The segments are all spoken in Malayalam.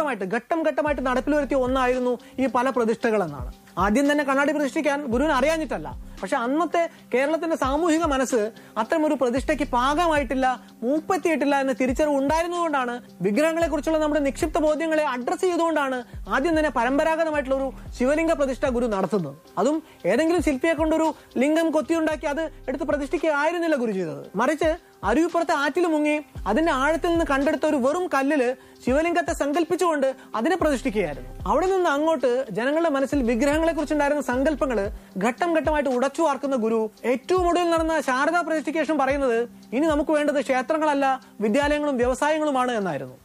ഘട്ടമായിട്ട് ഘട്ടം ഘട്ടമായിട്ട് നടപ്പിൽ വരുത്തിയ ഒന്നായിരുന്നു ഈ പല പ്രതിഷ്ഠകൾ എന്നാണ് ആദ്യം തന്നെ കണ്ണാടി പ്രതിഷ്ഠിക്കാൻ ഗുരുവിന് അറിയാഞ്ഞിട്ടല്ല പക്ഷെ അന്നത്തെ കേരളത്തിന്റെ സാമൂഹിക മനസ്സ് അത്തരം ഒരു പ്രതിഷ്ഠയ്ക്ക് പാകമായിട്ടില്ല മൂപ്പത്തിയിട്ടില്ല എന്ന തിരിച്ചറിവ് ഉണ്ടായിരുന്നതുകൊണ്ടാണ് വിഗ്രഹങ്ങളെ കുറിച്ചുള്ള നമ്മുടെ നിക്ഷിപ്ത ബോധ്യങ്ങളെ അഡ്രസ് ചെയ്തുകൊണ്ടാണ് ആദ്യം തന്നെ പരമ്പരാഗതമായിട്ടുള്ള ഒരു ശിവലിംഗ പ്രതിഷ്ഠ ഗുരു നടത്തുന്നത് അതും ഏതെങ്കിലും ശില്പിയെ കൊണ്ടൊരു ലിംഗം കൊത്തിയുണ്ടാക്കി അത് എടുത്ത് പ്രതിഷ്ഠിക്കുകയായിരുന്നില്ല ഗുരു ചെയ്തത് മറിച്ച് അരുവിപ്പുറത്തെ ആറ്റിൽ മുങ്ങി അതിന്റെ ആഴത്തിൽ നിന്ന് കണ്ടെടുത്ത ഒരു വെറും കല്ലില് ശിവലിംഗത്തെ സങ്കല്പിച്ചുകൊണ്ട് അതിനെ പ്രതിഷ്ഠിക്കുകയായിരുന്നു അവിടെ നിന്ന് അങ്ങോട്ട് ജനങ്ങളുടെ മനസ്സിൽ വിഗ്രഹങ്ങളെ കുറിച്ചുണ്ടായിരുന്ന സങ്കല്പങ്ങൾ ഘട്ടം ഘട്ടമായിട്ട് ഉടച്ചു വാർക്കുന്ന ഗുരു ഏറ്റവും ഒടുവിൽ നടന്ന ശാരദാ പ്രതിഷ്ഠയ്ക്ക് ശേഷം പറയുന്നത് ഇനി നമുക്ക് വേണ്ടത് ക്ഷേത്രങ്ങളല്ല വിദ്യാലയങ്ങളും വ്യവസായങ്ങളുമാണ് എന്നായിരുന്നു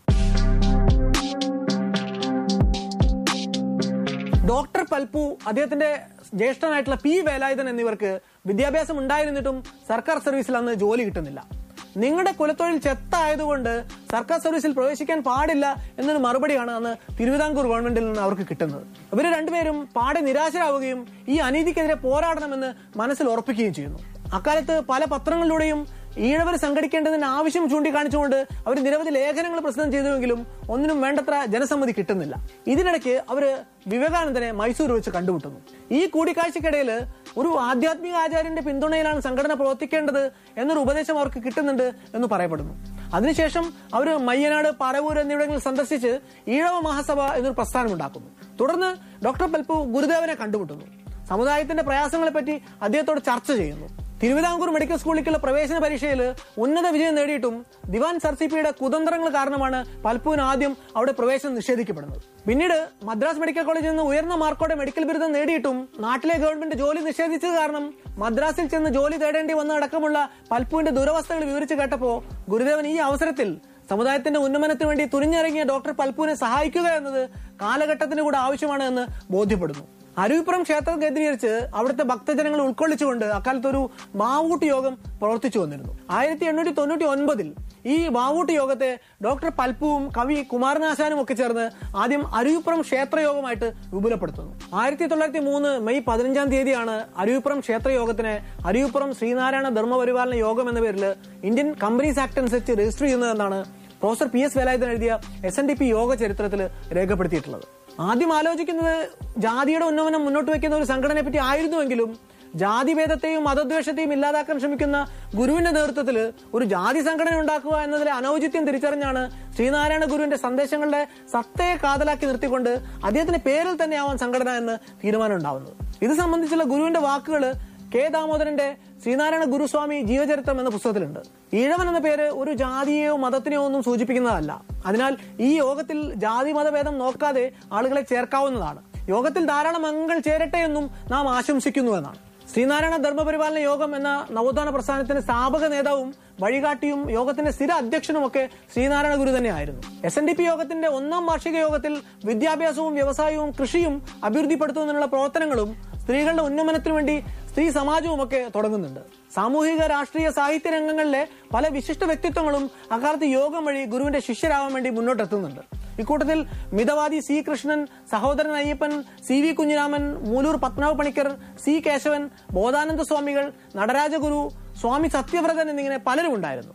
ഡോക്ടർ പൽപു അദ്ദേഹത്തിന്റെ ജ്യേഷ്ഠനായിട്ടുള്ള പി വേലായുധൻ എന്നിവർക്ക് വിദ്യാഭ്യാസം ഉണ്ടായിരുന്നിട്ടും സർക്കാർ സർവീസിൽ അന്ന് ജോലി കിട്ടുന്നില്ല നിങ്ങളുടെ കുലത്തൊഴിൽ ചെത്തായതുകൊണ്ട് സർക്കാർ സർവീസിൽ പ്രവേശിക്കാൻ പാടില്ല എന്നൊരു മറുപടിയാണ് അന്ന് തിരുവിതാംകൂർ ഗവൺമെന്റിൽ നിന്ന് അവർക്ക് കിട്ടുന്നത് ഇവർ രണ്ടുപേരും പാടെ നിരാശരാവുകയും ഈ അനീതിക്കെതിരെ പോരാടണമെന്ന് മനസ്സിൽ ഉറപ്പിക്കുകയും ചെയ്യുന്നു അക്കാലത്ത് പല പത്രങ്ങളിലൂടെയും ഈഴവർ സംഘടിക്കേണ്ടതിന് ആവശ്യം ചൂണ്ടിക്കാണിച്ചുകൊണ്ട് അവർ നിരവധി ലേഖനങ്ങൾ പ്രസിദ്ധം ചെയ്തുവെങ്കിലും ഒന്നിനും വേണ്ടത്ര ജനസമ്മതി കിട്ടുന്നില്ല ഇതിനിടയ്ക്ക് അവര് വിവേകാനന്ദനെ മൈസൂർ വെച്ച് കണ്ടുമുട്ടുന്നു ഈ കൂടിക്കാഴ്ചക്കിടയിൽ ഒരു ആധ്യാത്മിക ആചാര്യന്റെ പിന്തുണയിലാണ് സംഘടന പ്രവർത്തിക്കേണ്ടത് എന്നൊരു ഉപദേശം അവർക്ക് കിട്ടുന്നുണ്ട് എന്ന് പറയപ്പെടുന്നു അതിനുശേഷം അവർ മയ്യനാട് പറവൂർ എന്നിവിടങ്ങളിൽ സന്ദർശിച്ച് ഈഴവ മഹാസഭ എന്നൊരു പ്രസ്ഥാനം ഉണ്ടാക്കുന്നു തുടർന്ന് ഡോക്ടർ പൽപ്പു ഗുരുദേവനെ കണ്ടുമുട്ടുന്നു സമുദായത്തിന്റെ പ്രയാസങ്ങളെപ്പറ്റി അദ്ദേഹത്തോട് ചർച്ച ചെയ്യുന്നു തിരുവിതാംകൂർ മെഡിക്കൽ സ്കൂളിലേക്കുള്ള പ്രവേശന പരീക്ഷയിൽ ഉന്നത വിജയം നേടിയിട്ടും ദിവാൻ സർസിപ്പിയുടെ കുതന്ത്രങ്ങൾ കാരണമാണ് പൽപ്പുവിന് ആദ്യം അവിടെ പ്രവേശനം നിഷേധിക്കപ്പെടുന്നത് പിന്നീട് മദ്രാസ് മെഡിക്കൽ കോളേജിൽ നിന്ന് ഉയർന്ന മാർക്കോടെ മെഡിക്കൽ ബിരുദം നേടിയിട്ടും നാട്ടിലെ ഗവൺമെന്റ് ജോലി നിഷേധിച്ചത് കാരണം മദ്രാസിൽ ചെന്ന് ജോലി തേടേണ്ടി വന്ന അടക്കമുള്ള പൽപ്പുവിന്റെ ദുരവസ്ഥകൾ വിവരിച്ചു കേട്ടപ്പോ ഗുരുദേവൻ ഈ അവസരത്തിൽ സമുദായത്തിന്റെ ഉന്നമനത്തിന് വേണ്ടി തുനിഞ്ഞിറങ്ങിയ ഡോക്ടർ പൽപ്പുവിനെ സഹായിക്കുക എന്നത് കാലഘട്ടത്തിന് കൂടെ ആവശ്യമാണ് എന്ന് ബോധ്യപ്പെടുന്നു അരുവിപ്പുറം ക്ഷേത്രം കേന്ദ്രീകരിച്ച് അവിടുത്തെ ഭക്തജനങ്ങൾ ഉൾക്കൊള്ളിച്ചുകൊണ്ട് അക്കാലത്ത് ഒരു മാവൂട്ട് യോഗം പ്രവർത്തിച്ചു വന്നിരുന്നു ആയിരത്തി എണ്ണൂറ്റി തൊണ്ണൂറ്റി ഒൻപതിൽ ഈ മാവൂട്ട് യോഗത്തെ ഡോക്ടർ പൽപ്പുവും കവി കുമാരനാശാനും ഒക്കെ ചേർന്ന് ആദ്യം അരുവിപ്പുറം ക്ഷേത്രയോഗമായിട്ട് വിപുലപ്പെടുത്തുന്നു ആയിരത്തി തൊള്ളായിരത്തി മൂന്ന് മെയ് പതിനഞ്ചാം തീയതിയാണ് അരുവിപ്പുറം ക്ഷേത്രയോഗത്തിന് അരുവിപ്പുറം ശ്രീനാരായണ ധർമ്മപരിപാലന യോഗം എന്ന പേരിൽ ഇന്ത്യൻ കമ്പനീസ് ആക്ട് അനുസരിച്ച് രജിസ്റ്റർ ചെയ്യുന്നതെന്നാണ് പ്രൊഫസർ പി എസ് വേലായുധൻ എഴുതിയ S N D P Yoga ചരിത്രത്തിൽ രേഖപ്പെടുത്തിയിട്ടുള്ളത് ആദ്യം ആലോചിക്കുന്നത് ജാതിയുടെ ഉന്നമനം മുന്നോട്ട് വയ്ക്കുന്ന ഒരു സംഘടനയെ പറ്റി ആയിരുന്നുവെങ്കിലും ജാതിഭേദത്തെയും മതദ്വേഷത്തെയും ഇല്ലാതാക്കാൻ ശ്രമിക്കുന്ന ഗുരുവിന്റെ നേതൃത്വത്തിൽ ഒരു ജാതി സംഘടന ഉണ്ടാക്കുക എന്നതിലെ അനൗചിത്യം തിരിച്ചറിഞ്ഞാണ് ശ്രീനാരായണ ഗുരുവിന്റെ സന്ദേശങ്ങളുടെ സത്തയെ കാതലാക്കി നിർത്തിക്കൊണ്ട് അദ്ദേഹത്തിന്റെ പേരിൽ തന്നെയാവാൻ സംഘടന എന്ന് തീരുമാനം ഉണ്ടാവുന്നത് ഇത് സംബന്ധിച്ചുള്ള ഗുരുവിന്റെ വാക്കുകൾ കെ ദാമോദരന്റെ ശ്രീനാരായണ ഗുരുസ്വാമി ജീവചരിത്രം എന്ന പുസ്തകത്തിലുണ്ട് ഈഴവൻ എന്ന പേര് ഒരു ജാതിയെയോ മതത്തിനെയോ ഒന്നും സൂചിപ്പിക്കുന്നതല്ല അതിനാൽ ഈ യോഗത്തിൽ ജാതി മതഭേദം നോക്കാതെ ആളുകളെ ചേർക്കാവുന്നതാണ് യോഗത്തിൽ ധാരാളം അംഗങ്ങൾ ചേരട്ടെ എന്നും നാം ആശംസിക്കുന്നു എന്നാണ് ശ്രീനാരായണ ധർമ്മപരിപാലന യോഗം എന്ന നവോത്ഥാന പ്രസ്ഥാനത്തിന്റെ സ്ഥാപക നേതാവും വഴികാട്ടിയും യോഗത്തിന്റെ സ്ഥിര അധ്യക്ഷനുമൊക്കെ ശ്രീനാരായണ ഗുരു തന്നെയായിരുന്നു എസ് എൻ ഡി പി യോഗത്തിന്റെ ഒന്നാം വാർഷിക യോഗത്തിൽ വിദ്യാഭ്യാസവും വ്യവസായവും കൃഷിയും അഭിവൃദ്ധിപ്പെടുത്തുന്നതിനുള്ള പ്രവർത്തനങ്ങളും സ്ത്രീകളുടെ ഉന്നമനത്തിനു വേണ്ടി സ്ത്രീ സമാജവും ഒക്കെ തുടങ്ങുന്നുണ്ട് സാമൂഹിക രാഷ്ട്രീയ സാഹിത്യ രംഗങ്ങളിലെ പല വിശിഷ്ട വ്യക്തിത്വങ്ങളും അക്കാലത്ത് യോഗം വഴി ഗുരുവിന്റെ ശിഷ്യരാവാൻ വേണ്ടി മുന്നോട്ടെത്തുന്നുണ്ട് ഇക്കൂട്ടത്തിൽ മിതവാദി C Krishnan Sahodaran Ayyappan C V Kunjiraman Moolur Padmanabha Panicker C Kesavan Bodhananda Swamikal Natarajaguru സ്വാമി സത്യവ്രതൻ എന്നിങ്ങനെ പലരും ഉണ്ടായിരുന്നു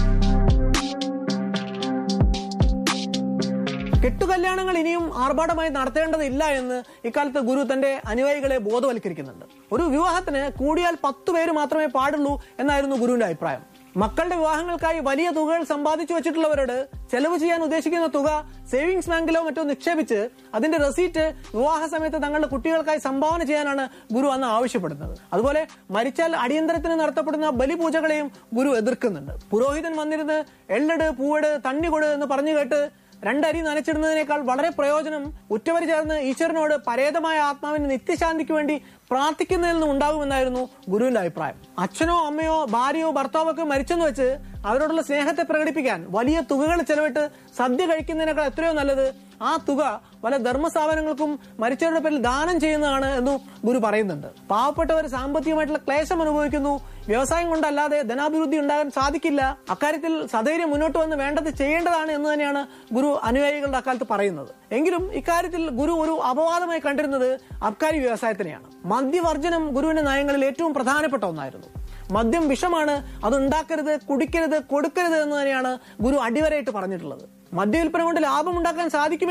കെട്ടുകല്യാണങ്ങൾ ഇനിയും ആർഭാടമായി നടത്തേണ്ടതില്ല എന്ന് ഇക്കാലത്ത് ഗുരു തന്റെ അനുയായികളെ ബോധവൽക്കരിക്കുന്നുണ്ട് ഒരു വിവാഹത്തിന് കൂടിയാൽ പത്തു പേര് മാത്രമേ പാടുള്ളൂ എന്നായിരുന്നു ഗുരുവിന്റെ അഭിപ്രായം മക്കളുടെ വിവാഹങ്ങൾക്കായി വലിയ തുകകൾ സമ്പാദിച്ചു വെച്ചിട്ടുള്ളവരോട് ചെലവ് ചെയ്യാൻ ഉദ്ദേശിക്കുന്ന തുക സേവിങ്സ് ബാങ്കിലോ മറ്റോ നിക്ഷേപിച്ച് അതിന്റെ റെസീറ്റ് വിവാഹ സമയത്ത് തങ്ങളുടെ കുട്ടികൾക്കായി സംഭാവന ചെയ്യാനാണ് ഗുരു അന്ന് ആവശ്യപ്പെടുന്നത് അതുപോലെ മരിച്ചാൽ അടിയന്തരത്തിന് നടത്തപ്പെടുന്ന ബലിപൂജകളെയും ഗുരു എതിർക്കുന്നുണ്ട് പുരോഹിതൻ വന്നിരുന്ന് എള്ളെട് പൂവെട് തണ്ണികൊട് എന്ന് പറഞ്ഞു കേട്ട് രണ്ടരി നനച്ചിടുന്നതിനേക്കാൾ വളരെ പ്രയോജനം ഉറ്റവർ ചേർന്ന് ഈശ്വരനോട് പരേതമായ ആത്മാവിന് നിത്യശാന്തിക്ക് വേണ്ടി പ്രാർത്ഥിക്കുന്നതിൽ നിന്നും ഉണ്ടാകുമെന്നായിരുന്നു ഗുരുവിന്റെ അഭിപ്രായം അച്ഛനോ അമ്മയോ ഭാര്യയോ ഭർത്താവോ ഒക്കെ മരിച്ചെന്ന് വെച്ച് അവരോടുള്ള സ്നേഹത്തെ പ്രകടിപ്പിക്കാൻ വലിയ തുകകൾ ചെലവിട്ട് സദ്യ കഴിക്കുന്നതിനേക്കാൾ എത്രയോ നല്ലത് ആ തുക പല ധർമ്മസ്ഥാപനങ്ങൾക്കും മരിച്ചവരുടെ പേരിൽ ദാനം ചെയ്യുന്നതാണ് എന്നും ഗുരു പറയുന്നുണ്ട് പാവപ്പെട്ടവർ സാമ്പത്തികമായിട്ടുള്ള ക്ലേശം അനുഭവിക്കുന്നു വ്യവസായം കൊണ്ടല്ലാതെ ധനാഭിവൃദ്ധി ഉണ്ടാകാൻ സാധിക്കില്ല അക്കാര്യത്തിൽ സധൈര്യം മുന്നോട്ട് വന്ന് വേണ്ടത് ചെയ്യേണ്ടതാണ് എന്ന് തന്നെയാണ് ഗുരു അനുയായികളുടെ അക്കാലത്ത് പറയുന്നത് എങ്കിലും ഇക്കാര്യത്തിൽ ഗുരു ഒരു അപവാദമായി കണ്ടിരുന്നത് അബ്കാരി വ്യവസായത്തിനെയാണ് മദ്യവർജനം ഗുരുവിന്റെ നയങ്ങളിൽ ഏറ്റവും പ്രധാനപ്പെട്ട ഒന്നായിരുന്നു മദ്യം വിഷമാണ് അത് ഉണ്ടാക്കരുത് കുടിക്കരുത് കൊടുക്കരുത് എന്ന് തന്നെയാണ് ഗുരു അടിവരയിട്ട് പറഞ്ഞിട്ടുള്ളത് മദ്യവിൽപ്പന കൊണ്ട് ലാഭം ഉണ്ടാക്കാൻ സാധിക്കും